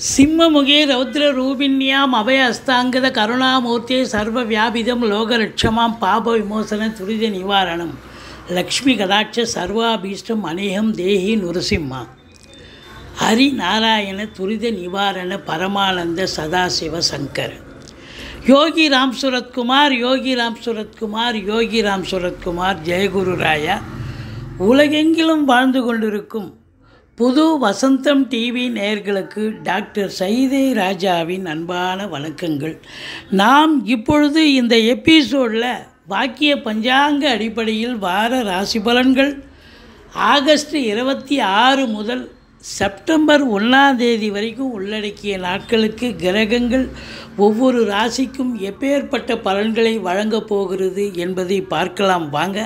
சிம்மமுகே ரௌத்ரரூபிண்யாம் அபய அஸ்தாங்கத கருணாமூர்த்தியை சர்வ வியாபிதம் லோகலட்சமாம் பாப விமோசன துரித நிவாரணம் லக்ஷ்மி கடாட்ச சர்வாபீஷ்டம் அநேகம் தேஹி நுரசிம்மா ஹரி நாராயண துரித நிவாரண பரமானந்த சதாசிவ சங்கர் யோகி ராம் சுரத்குமார் யோகி ராம் சுரத்குமார் யோகி ராம் சுரத்குமார் ஜெயகுரு ராயா உலகெங்கிலும் வாழ்ந்து கொண்டிருக்கும் புது வசந்தம் டிவி நேயர்களுக்கு டாக்டர் சைதே ராஜாவின் அன்பான வணக்கங்கள் நாம் இப்பொழுது இந்த எபிசோடில் வாக்கிய பஞ்சாங்க அடிப்படையில் வார ராசி பலன்கள் ஆகஸ்ட் இருபத்தி ஆறு முதல் செப்டம்பர் ஒன்றாம் தேதி வரைக்கும் உள்ளடக்கிய நாட்களுக்கு கிரகங்கள் ஒவ்வொரு ராசிக்கும் எப்பேற்பட்ட பலன்களை வழங்கப் போகிறது என்பதை பார்க்கலாம் வாங்க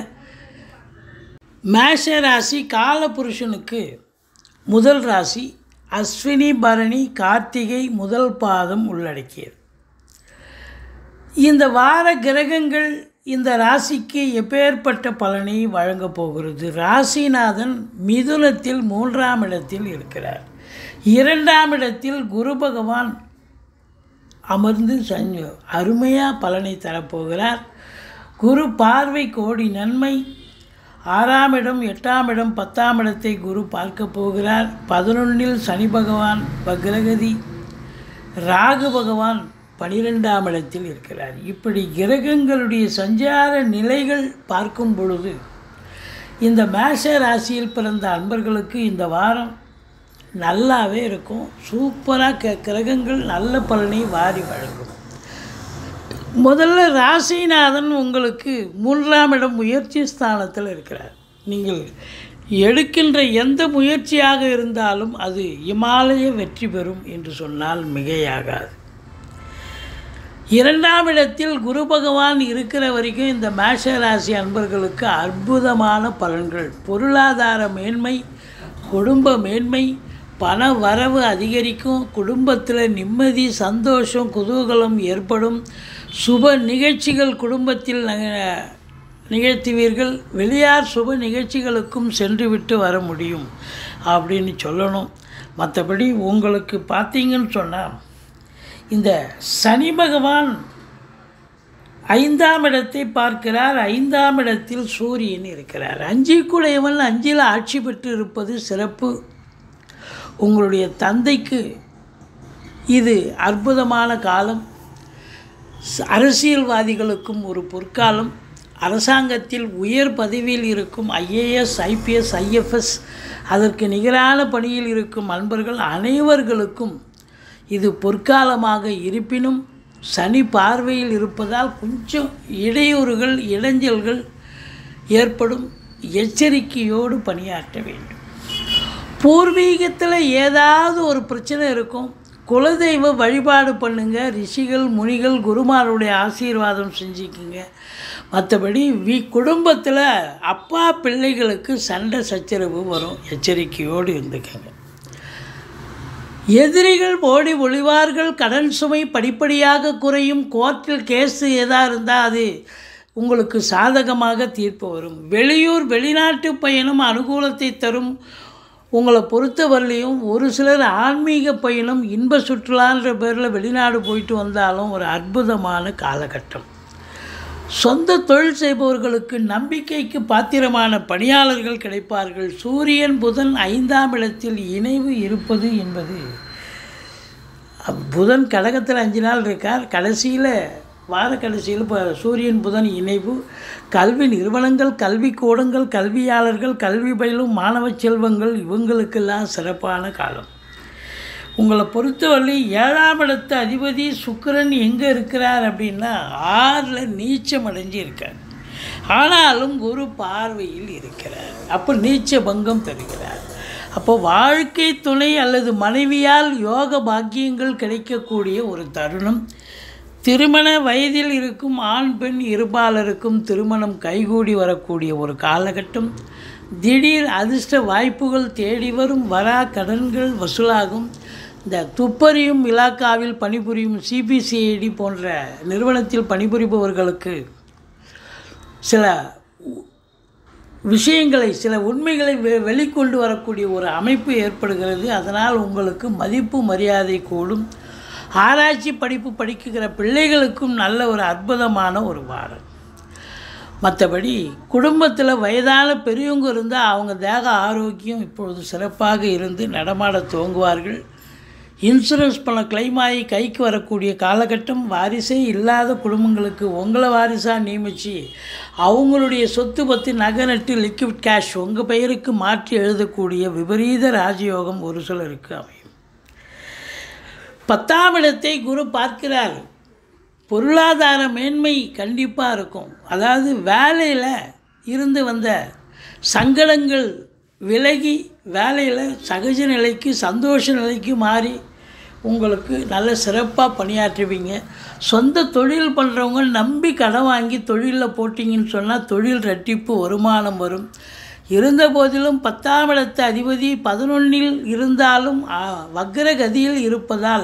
மேஷ ராசி காலபுருஷனுக்கு முதல் ராசி அஸ்வினி பரணி கார்த்திகை முதல் பாதம் உள்ளடக்கியது இந்த வார கிரகங்கள் இந்த ராசிக்கு எப்பேற்பட்ட பலனை வழங்கப் போகிறது ராசிநாதன் மிதுனத்தில் மூன்றாம் இடத்தில் இருக்கிறார் இரண்டாம் இடத்தில் குரு பகவான் அமர்ந்து சஞ்ச அருமையாக பலனை தரப்போகிறார் குரு பார்வை கோடி நன்மை ஆறாம் இடம் எட்டாம் இடம் பத்தாம் இடத்தை குரு பார்க்க போகிறார் பதினொன்றில் சனி பகவான் பக்ரகதி ராகு பகவான் பனிரெண்டாம் இடத்தில் இருக்கிறார் இப்படி கிரகங்களுடைய சஞ்சார நிலைகள் பார்க்கும் பொழுது இந்த மேஷ ராசியில் பிறந்த அன்பர்களுக்கு இந்த வாரம் நல்லாவே இருக்கும் சூப்பராக க கிரகங்கள் நல்ல பலனை வாரி வழங்கும் முதல்ல ராசிநாதன் உங்களுக்கு மூன்றாம் இடம் முயற்சி ஸ்தானத்தில் இருக்கிறார் நீங்கள் எடுக்கின்ற எந்த முயற்சியாக இருந்தாலும் அது இமாலய வெற்றி பெறும் என்று சொன்னால் மிகையாகாது இரண்டாம் இடத்தில் குரு பகவான் இருக்கிற வரைக்கும் இந்த மேஷ ராசி அன்பர்களுக்கு அற்புதமான பலன்கள் பொருளாதார மேன்மை குடும்ப மேன்மை பண வரவு அதிகரிக்கும் குடும்பத்தில் நிம்மதி சந்தோஷம் குதூகலம் ஏற்படும் சுப நிகழ்ச்சிகள் குடும்பத்தில் நிகழ்த்துவீர்கள் வெளியார் சுப நிகழ்ச்சிகளுக்கும் சென்றுவிட்டு வர முடியும் அப்படின்னு சொல்லணும் மற்றபடி உங்களுக்கு பார்த்தீங்கன்னு சொன்னால் இந்த சனி பகவான் ஐந்தாம் இடத்தை பார்க்கிறார் ஐந்தாம் இடத்தில் சூரியன் இருக்கிறார் அஞ்சிக்குடையவன் அஞ்சில் ஆட்சி பெற்று இருப்பது சிறப்பு உங்களுடைய தந்தைக்கு இது அற்புதமான காலம் அரசியல்வாதிகளுக்கும் ஒரு பொற்காலம் அரசாங்கத்தில் உயர் பதவியில் இருக்கும் ஐஏஎஸ் ஐபிஎஸ் ஐஎஃப்எஸ் அதற்கு நிகரான பணியில் இருக்கும் அன்பர்கள் அனைவர்களுக்கும் இது பொற்காலமாக இருப்பினும் சனி பார்வையில் இருப்பதால் கொஞ்சம் இடையூறுகள் இடைஞ்சல்கள் ஏற்படும் எச்சரிக்கையோடு பணியாற்ற வேண்டும் பூர்வீகத்தில் ஏதாவது ஒரு பிரச்சனை இருக்கும் குலதெய்வ வழிபாடு பண்ணுங்க ரிஷிகள் முனிகள் குருமாருடைய ஆசீர்வாதம் செஞ்சுக்குங்க மற்றபடி வி குடும்பத்தில் அப்பா பிள்ளைகளுக்கு சண்டை சச்சரவு வரும் எச்சரிக்கையோடு இருந்துக்கங்க எதிரிகள் ஓடி ஒளிவார்கள் கடன் சுமை படிப்படியாக குறையும் கோர்ட்டில் கேஸு எதாக இருந்தால் அது உங்களுக்கு சாதகமாக தீர்ப்பு வரும் வெளியூர் வெளிநாட்டு பயணம் அனுகூலத்தை தரும் உங்களை பொறுத்தவரையிலையும் ஒரு சிலர் ஆன்மீக பயணம் இன்ப சுற்றுலான்ற பேரில் வெளிநாடு போயிட்டு வந்தாலும் ஒரு அற்புதமான காலகட்டம் சொந்த தொழில் செய்பவர்களுக்கு நம்பிக்கைக்கு பாத்திரமான பணியாளர்கள் கிடைப்பார்கள் சூரியன் புதன் ஐந்தாம் இடத்தில் இணைவு இருப்பது என்பது புதன் கடகத்தில் அஞ்சு நாள் இருக்கார் கடைசியில் வார கடைசியில் இப்போ சூரியன் புதன் இணைவு கல்வி நிறுவனங்கள் கல்வி கூடங்கள் கல்வியாளர்கள் கல்வி பயிலும் மாணவ செல்வங்கள் இவங்களுக்கெல்லாம் சிறப்பான காலம் உங்களை பொறுத்தவரை ஏழாம் இடத்து அதிபதி சுக்கரன் எங்கே இருக்கிறார் அப்படின்னா ஆறில் நீச்சம் அடைஞ்சு இருக்கார் ஆனாலும் குரு பார்வையில் இருக்கிறார் அப்போ நீச்ச பங்கம் பெறுகிறார் அப்போ வாழ்க்கை துணை அல்லது மனைவியால் யோக பாக்கியங்கள் கிடைக்கக்கூடிய ஒரு தருணம் திருமண வயதில் இருக்கும் ஆண் பெண் இருபாலருக்கும் திருமணம் கைகூடி வரக்கூடிய ஒரு காலகட்டம் திடீர் அதிர்ஷ்ட வாய்ப்புகள் தேடி வரும் வரா கடன்கள் வசூலாகும் இந்த துப்பறியும் இலாக்காவில் பணிபுரியும் சிபிசிஐடி போன்ற நிறுவனத்தில் பணிபுரிபவர்களுக்கு சில விஷயங்களை சில உண்மைகளை வெ வெளிக்கொண்டு வரக்கூடிய ஒரு அமைப்பு ஏற்படுகிறது அதனால் உங்களுக்கு மதிப்பு மரியாதை கூடும் ஆராய்ச்சி படிப்பு படிக்குகிற பிள்ளைகளுக்கும் நல்ல ஒரு அற்புதமான ஒரு வாரம் மற்றபடி குடும்பத்தில் வயதான பெரியவங்க இருந்தால் அவங்க தேக ஆரோக்கியம் இப்பொழுது சிறப்பாக இருந்து நடமாட துவங்குவார்கள் இன்சூரன்ஸ் பணம் கிளைம் ஆகி கைக்கு வரக்கூடிய காலகட்டம் வாரிசே இல்லாத குடும்பங்களுக்கு உங்களை வாரிசாக நியமித்து அவங்களுடைய சொத்து பற்றி நகை நட்டு லிக்விட் கேஷ் உங்கள் பெயருக்கு மாற்றி எழுதக்கூடிய விபரீத ராஜயோகம் ஒரு சிலருக்கு அமையும் பத்தாம் இடத்தை குரு பார்க்கிறார் பொருளாதார மேன்மை கண்டிப்பாக இருக்கும் அதாவது வேலையில் இருந்து வந்த சங்கடங்கள் விலகி வேலையில் சகஜ நிலைக்கு சந்தோஷ நிலைக்கு மாறி உங்களுக்கு நல்ல சிறப்பாக பணியாற்றுவீங்க சொந்த தொழில் பண்ணுறவங்க நம்பி கடன் வாங்கி தொழிலில் போட்டிங்கன்னு சொன்னால் தொழில் ரெட்டிப்பு வருமானம் வரும் இருந்த போதிலும் பத்தாம் இடத்து அதிபதி பதினொன்றில் இருந்தாலும் ஆ, வக்ர கதியில் இருப்பதால்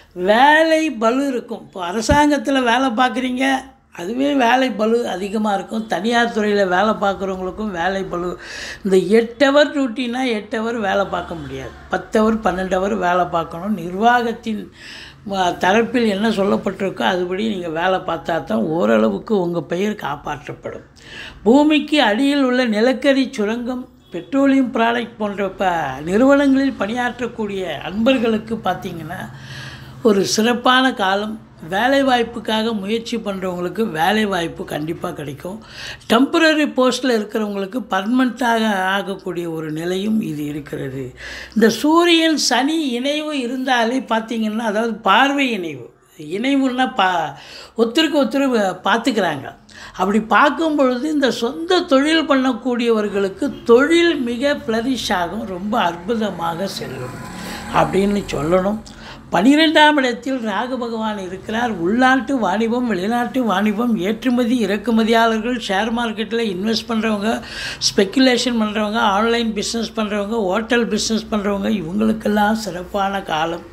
வேலை பளு இருக்கும் இப்போ அரசாங்கத்தில் வேலை பார்க்குறீங்க அதுவே வேலை பளு அதிகமாக இருக்கும் தனியார் துறையில் வேலை பார்க்குறவங்களுக்கும் வேலை பளு இந்த எட்டு ஹவர் டியூட்டினா எட்டு ஹவர் வேலை பார்க்க முடியாது பத்து ஹவர் பன்னெண்டு ஹவர் வேலை பார்க்கணும் நிர்வாகத்தின் ம- தரப்பில் என்ன சொல்லப்பட்டிருக்கோ அதுபடி நீங்கள் வேலை பார்த்தா தான் ஓரளவுக்கு உங்கள் பெயர் காப்பாற்றப்படும் பூமிக்கு அடியில் உள்ள நிலக்கரி சுரங்கம் பெட்ரோலியம் ப்ராடக்ட் போன்ற ப நிறுவனங்களில் பணியாற்றக்கூடிய அன்பர்களுக்கு பார்த்தீங்கன்னா ஒரு சிறப்பான காலம் வேலைவாய்ப்புக்காக முயற்சி பண்ணுறவங்களுக்கு வேலைவாய்ப்பு கண்டிப்பாக கிடைக்கும் டெம்பரரி போஸ்ட்டில் இருக்கிறவங்களுக்கு பர்மனண்ட்டாக ஆகக்கூடிய ஒரு நிலையும் இது இருக்கிறது இந்த சூரியன் சனி இணைவு இருந்தாலே பார்த்தீங்கன்னா அதாவது பார்வை இணைவு இணைவுன்னா பா ஒருத்தருக்கு ஒருத்தர் பார்த்துக்கிறாங்க அப்படி பார்க்கும் பொழுது இந்த சொந்த தொழில் பண்ணக்கூடியவர்களுக்கு தொழில் மிக ஃப்ளரிஷ் ஆகும் ரொம்ப அற்புதமாக செல்லும் அப்படின்னு சொல்லணும் பனிரெண்டாம் இடத்தில் ராகு பகவான் இருக்கிறார் உள்நாட்டு வாணிபம் வெளிநாட்டு வாணிபம் ஏற்றுமதி இறக்குமதியாளர்கள் ஷேர் மார்க்கெட்டில் இன்வெஸ்ட் பண்ணுறவங்க ஸ்பெக்குலேஷன் பண்ணுறவங்க ஆன்லைன் பிஸ்னஸ் பண்ணுறவங்க ஹோட்டல் பிஸ்னஸ் பண்ணுறவங்க இவங்களுக்கெல்லாம் சிறப்பான காலம்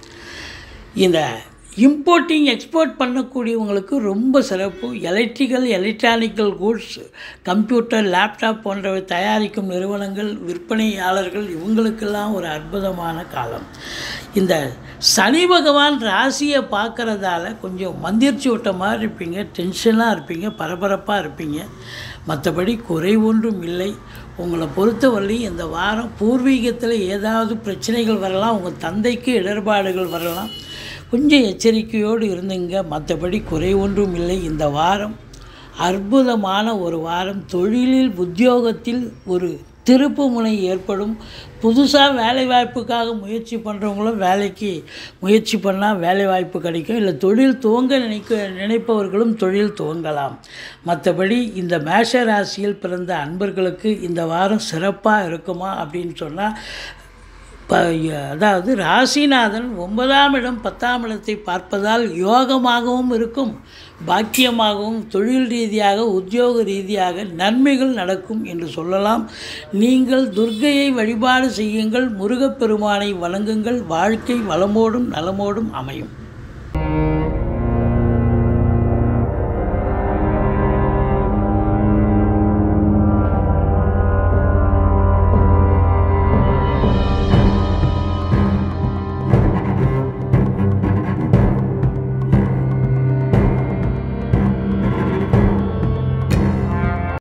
இந்த இம்போர்ட்டிங் எக்ஸ்போர்ட் பண்ணக்கூடியவங்களுக்கு ரொம்ப சிறப்பு electrical electronical goods computer laptop போன்றவை தயாரிக்கும் நிறுவனங்கள் விற்பனையாளர்கள் இவங்களுக்கெல்லாம் ஒரு அற்புதமான காலம் இந்த சனி பகவான் ராசியை பார்க்கறதால கொஞ்சம் மந்திர்ச்சி விட்ட மாதிரி இருப்பீங்க டென்ஷனாக இருப்பீங்க பரபரப்பாக இருப்பீங்க மற்றபடி குறை ஒன்றும் இல்லை உங்களை பொறுத்தவரை இந்த வாரம் பூர்வீகத்தில் ஏதாவது பிரச்சனைகள் வரலாம் உங்கள் தந்தைக்கு இடர்பாடுகள் வரலாம் கொஞ்சம் எச்சரிக்கையோடு இருந்துங்க மற்றபடி குறை ஒன்றும் இல்லை இந்த வாரம் அற்புதமான ஒரு வாரம் தொழிலில் உத்தியோகத்தில் ஒரு திருப்பு முனை ஏற்படும் புதுசாக வேலைவாய்ப்புக்காக முயற்சி பண்ணுறவங்களும் வேலைக்கு முயற்சி பண்ணால் வேலைவாய்ப்பு கிடைக்கும் இல்லை தொழில் துவங்க நினைக்க நினைப்பவர்களும் தொழில் துவங்கலாம் மற்றபடி இந்த மேஷ ராசியில் பிறந்த அன்பர்களுக்கு இந்த வாரம் சிறப்பாக இருக்குமா அப்படின்னு சொன்னால் ப அதாவது ராசிநாதன் ஒன்பதாம் இடம் பத்தாம் இடத்தை பார்ப்பதால் யோகமாகவும் இருக்கும் பாக்கியமாகவும் தொழில் ரீதியாக உத்தியோக ரீதியாக நன்மைகள் நடக்கும் என்று சொல்லலாம் நீங்கள் துர்க்கையை வழிபாடு செய்யுங்கள் முருகப்பெருமானை வணங்குங்கள் வாழ்க்கை வளமோடும் நலமோடும் அமையும்